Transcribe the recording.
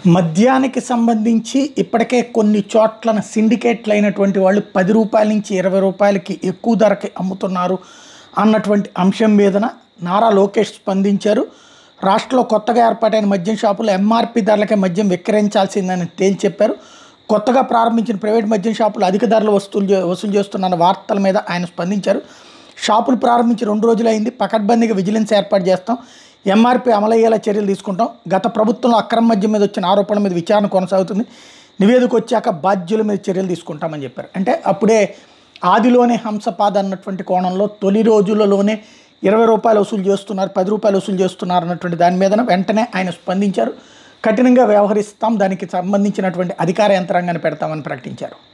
మద్యానికి సంబంధించి ఇప్పటికే కొన్ని చోట్ల సిండికేట్లు అయినటువంటి వాళ్ళు పది రూపాయల నుంచి ఇరవై రూపాయలకి ఎక్కువ ధరకి అమ్ముతున్నారు అన్నటువంటి అంశం మీదన నారా లోకేష్ స్పందించారు రాష్ట్రంలో కొత్తగా ఏర్పాటైన మద్యం షాపులు ఎంఆర్పి ధరలకే మద్యం విక్రయించాల్సిందని తేల్చి చెప్పారు కొత్తగా ప్రారంభించిన ప్రైవేట్ మద్యం షాపులు అధిక ధరలు వసూలు చే- వసూలు చేస్తున్న వార్తల మీద ఆయన స్పందించారు షాపులు ప్రారంభించి రెండు రోజులైంది పకడ్బందీగా విజిలెన్స్ ఏర్పాటు చేస్తాం ఎంఆర్పి అమలయ్యేలా చర్యలు తీసుకుంటాం గత ప్రభుత్వంలో అక్రమ మద్యం మీద వచ్చిన ఆరోపణల మీద విచారణ కొనసాగుతుంది నివేదిక వచ్చాక బాధ్యుల మీద చర్యలు తీసుకుంటామని చెప్పారు అంటే అప్పుడే ఆదిలోనే హంసపాద అన్నటువంటి కోణంలో తొలి రోజులలోనే ఇరవై రూపాయలు వసూలు చేస్తున్నారు పది రూపాయలు వసూలు చేస్తున్నారు అన్నటువంటి దాని మీద వెంటనే ఆయన స్పందించారు కఠినంగా వ్యవహరిస్తాం దానికి సంబంధించినటువంటి అధికార యంత్రాంగాన్ని పెడతామని ప్రకటించారు